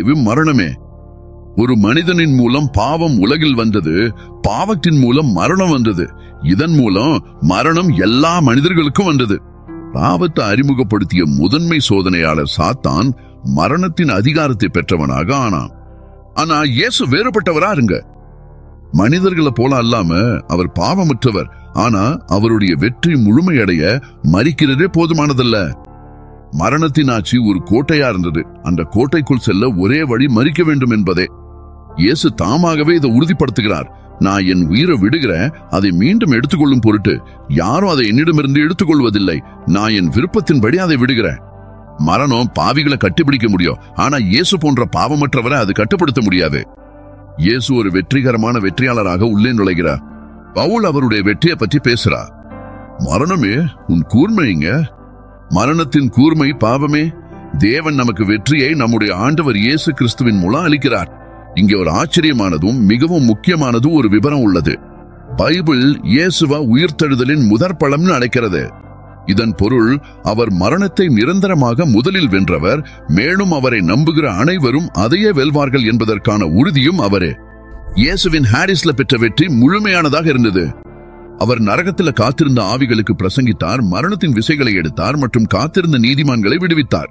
முடிவு மரணமே ஒரு மனிதனின் மூலம் பாவம் உலகில் வந்தது பாவத்தின் மூலம் மரணம் வந்தது இதன் மூலம் மரணம் எல்லா மனிதர்களுக்கும் வந்தது பாவத்தை அறிமுகப்படுத்திய முதன்மை சோதனையாளர் சாத்தான் மரணத்தின் அதிகாரத்தை பெற்றவனாக ஆனான் ஆனா இயேசு வேறுபட்டவரா இருங்க மனிதர்களை போல அல்லாம அவர் பாவமற்றவர் ஆனா அவருடைய வெற்றி முழுமையடைய மறிக்கிறதே போதுமானதல்ல மரணத்தின் ஆட்சி ஒரு கோட்டையா இருந்தது அந்த கோட்டைக்குள் செல்ல ஒரே வழி மறிக்க வேண்டும் என்பதே இயேசு தாமாகவே இதை உறுதிப்படுத்துகிறார் நான் என் உயிரை விடுகிறேன் அதை மீண்டும் எடுத்துக்கொள்ளும் பொருட்டு யாரும் அதை என்னிடமிருந்து எடுத்துக்கொள்வதில்லை நான் என் விருப்பத்தின்படி அதை விடுகிறேன் மரணம் பாவிகளை கட்டிப்பிடிக்க முடியும் ஆனா இயேசு போன்ற பாவமற்றவரை அது கட்டுப்படுத்த முடியாது இயேசு ஒரு வெற்றிகரமான வெற்றியாளராக உள்ளே நுழைகிறார் பவுல் அவருடைய வெற்றியை பற்றி பேசுறார் மரணமே உன் கூர்மைங்க மரணத்தின் கூர்மை பாவமே தேவன் நமக்கு வெற்றியை நம்முடைய ஆண்டவர் இயேசு கிறிஸ்துவின் மூலம் அளிக்கிறார் இங்கே ஒரு ஆச்சரியமானதும் மிகவும் முக்கியமானதும் ஒரு விவரம் உள்ளது பைபிள் இயேசுவ உயிர்த்தெழுதலின் முதற் பழம்னு அழைக்கிறது இதன் பொருள் அவர் மரணத்தை நிரந்தரமாக முதலில் வென்றவர் மேலும் அவரை நம்புகிற அனைவரும் அதையே வெல்வார்கள் என்பதற்கான உறுதியும் அவரே இயேசுவின் ஹாரிஸ்ல பெற்ற வெற்றி முழுமையானதாக இருந்தது அவர் நரகத்துல காத்திருந்த ஆவிகளுக்கு பிரசங்கித்தார் மரணத்தின் விசைகளை எடுத்தார் மற்றும் காத்திருந்த நீதிமான்களை விடுவித்தார்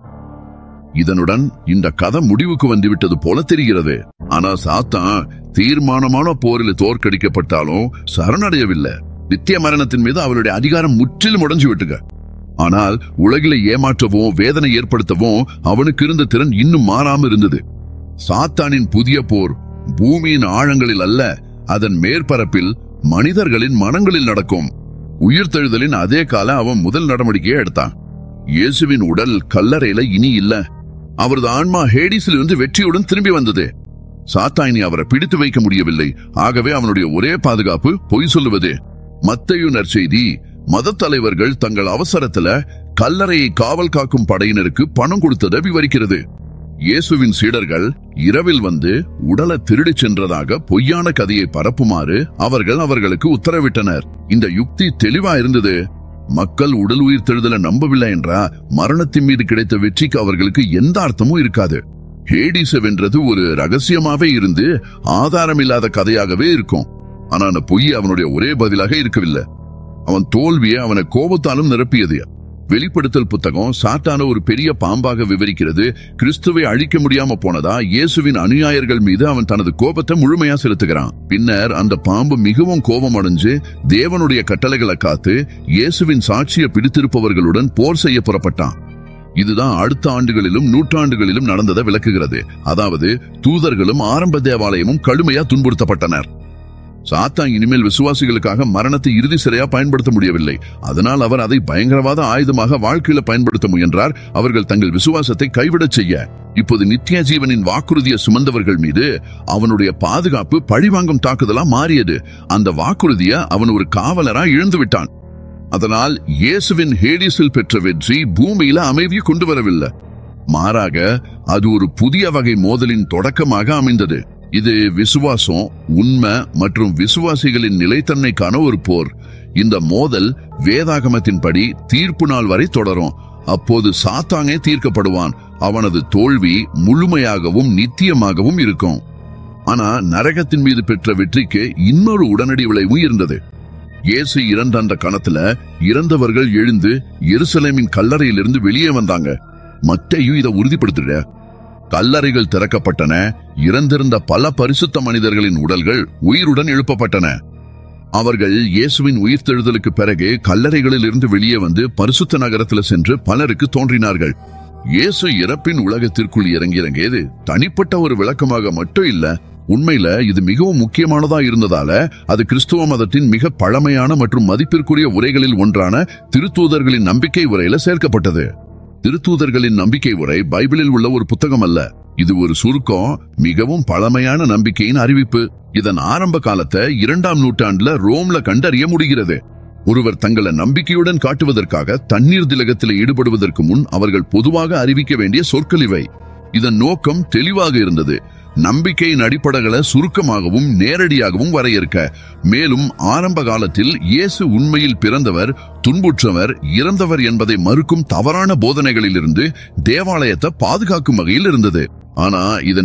இதனுடன் இந்த கதை முடிவுக்கு வந்துவிட்டது போல தெரிகிறது ஆனா சாத்தான் தீர்மானமான போரில் தோற்கடிக்கப்பட்டாலும் சரணடையவில்லை நித்திய மரணத்தின் மீது அவருடைய அதிகாரம் முற்றிலும் உடைஞ்சு விட்டுக ஆனால் உலகில ஏமாற்றவும் வேதனை ஏற்படுத்தவும் அவனுக்கு இருந்த திறன் இன்னும் மாறாம இருந்தது சாத்தானின் புதிய போர் பூமியின் ஆழங்களில் அல்ல அதன் மேற்பரப்பில் மனிதர்களின் மனங்களில் நடக்கும் உயிர்த்தெழுதலின் அதே கால அவன் முதல் நடவடிக்கையை எடுத்தான் இயேசுவின் உடல் கல்லறையில இனி இல்ல அவரது ஆன்மா ஹேடிஸில் இருந்து வெற்றியுடன் திரும்பி வந்தது சாத்தாயினி அவரை பிடித்து வைக்க முடியவில்லை ஆகவே அவனுடைய ஒரே பாதுகாப்பு பொய் சொல்லுவது மத்தையு நற்செய்தி மத தலைவர்கள் தங்கள் அவசரத்துல கல்லறையை காவல் காக்கும் படையினருக்கு பணம் கொடுத்ததை விவரிக்கிறது இயேசுவின் சீடர்கள் இரவில் வந்து உடலை திருடிச் சென்றதாக பொய்யான கதையை பரப்புமாறு அவர்கள் அவர்களுக்கு உத்தரவிட்டனர் இந்த யுக்தி தெளிவா இருந்தது மக்கள் உடல் உயிர் தெழுதலை நம்பவில்லை என்றா மரணத்தின் மீது கிடைத்த வெற்றிக்கு அவர்களுக்கு எந்த அர்த்தமும் இருக்காது ஹேடிஸ வென்றது ஒரு ரகசியமாவே இருந்து ஆதாரம் இல்லாத கதையாகவே இருக்கும் ஆனா அந்த பொய் அவனுடைய ஒரே பதிலாக இருக்கவில்லை அவன் தோல்வியை அவனை கோபத்தாலும் நிரப்பியது வெளிப்படுத்தல் புத்தகம் சாத்தான ஒரு பெரிய பாம்பாக விவரிக்கிறது கிறிஸ்துவை அழிக்க முடியாம போனதா இயேசுவின் அனுயாயர்கள் மீது அவன் தனது கோபத்தை முழுமையா செலுத்துகிறான் பின்னர் அந்த பாம்பு மிகவும் கோபம் அடைஞ்சு தேவனுடைய கட்டளைகளை காத்து இயேசுவின் சாட்சியை பிடித்திருப்பவர்களுடன் போர் செய்ய புறப்பட்டான் இதுதான் அடுத்த ஆண்டுகளிலும் நூற்றாண்டுகளிலும் நடந்ததை விளக்குகிறது அதாவது தூதர்களும் ஆரம்ப தேவாலயமும் கடுமையா துன்புறுத்தப்பட்டனர் சாத்தான் இனிமேல் விசுவாசிகளுக்காக மரணத்தை இறுதி சிறையா பயன்படுத்த முடியவில்லை அதனால் அவர் அதை பயங்கரவாத ஆயுதமாக வாழ்க்கையில பயன்படுத்த முயன்றார் அவர்கள் தங்கள் விசுவாசத்தை கைவிடச் செய்ய இப்போது நித்திய ஜீவனின் வாக்குறுதியை சுமந்தவர்கள் மீது அவனுடைய பாதுகாப்பு பழிவாங்கும் தாக்குதலா மாறியது அந்த வாக்குறுதியை அவன் ஒரு காவலரா இழந்து விட்டான் அதனால் இயேசுவின் ஹேடிஸில் பெற்ற வெற்றி பூமியில அமைதியை கொண்டு வரவில்லை மாறாக அது ஒரு புதிய வகை மோதலின் தொடக்கமாக அமைந்தது இது விசுவாசம் உண்மை மற்றும் விசுவாசிகளின் நிலைத்தன்மைக்கான ஒரு போர் இந்த மோதல் வேதாகமத்தின்படி தீர்ப்பு நாள் வரை தொடரும் அப்போது சாத்தானே தீர்க்கப்படுவான் அவனது தோல்வி முழுமையாகவும் நித்தியமாகவும் இருக்கும் ஆனா நரகத்தின் மீது பெற்ற வெற்றிக்கு இன்னொரு உடனடி விளைவும் இருந்தது இயேசு இறந்த அந்த கணத்துல இறந்தவர்கள் எழுந்து எருசலேமின் கல்லறையிலிருந்து வெளியே வந்தாங்க மத்தையும் இதை உறுதிப்படுத்துற கல்லறைகள் திறக்கப்பட்டன இறந்திருந்த பல பரிசுத்த மனிதர்களின் உடல்கள் உயிருடன் எழுப்பப்பட்டன அவர்கள் இயேசுவின் உயிர்த்தெழுதலுக்கு பிறகு கல்லறைகளில் இருந்து வெளியே வந்து பரிசுத்த நகரத்தில் சென்று பலருக்கு தோன்றினார்கள் இயேசு இறப்பின் உலகத்திற்குள் இறங்கி இறங்கியது தனிப்பட்ட ஒரு விளக்கமாக மட்டும் இல்ல உண்மையில இது மிகவும் முக்கியமானதா இருந்ததால அது கிறிஸ்துவ மதத்தின் மிக பழமையான மற்றும் மதிப்பிற்குரிய உரைகளில் ஒன்றான திருத்தூதர்களின் நம்பிக்கை உரையில சேர்க்கப்பட்டது திருத்தூதர்களின் நம்பிக்கை உரை பைபிளில் உள்ள ஒரு புத்தகம் அல்ல இது ஒரு சுருக்கம் மிகவும் பழமையான நம்பிக்கையின் அறிவிப்பு இதன் ஆரம்ப காலத்தை இரண்டாம் நூற்றாண்டுல ரோம்ல கண்டறிய முடிகிறது ஒருவர் தங்களை நம்பிக்கையுடன் காட்டுவதற்காக தண்ணீர் திலகத்தில் ஈடுபடுவதற்கு முன் அவர்கள் பொதுவாக அறிவிக்க வேண்டிய சொற்கள் இவை இதன் நோக்கம் தெளிவாக இருந்தது நம்பிக்கையின் அடிப்படைகளை சுருக்கமாகவும் நேரடியாகவும் வரையறுக்க மேலும் ஆரம்ப காலத்தில் இயேசு உண்மையில் பிறந்தவர் துன்புற்றவர் இறந்தவர் என்பதை மறுக்கும் தவறான போதனைகளிலிருந்து தேவாலயத்தை பாதுகாக்கும் வகையில் இருந்தது ஆனா இதன்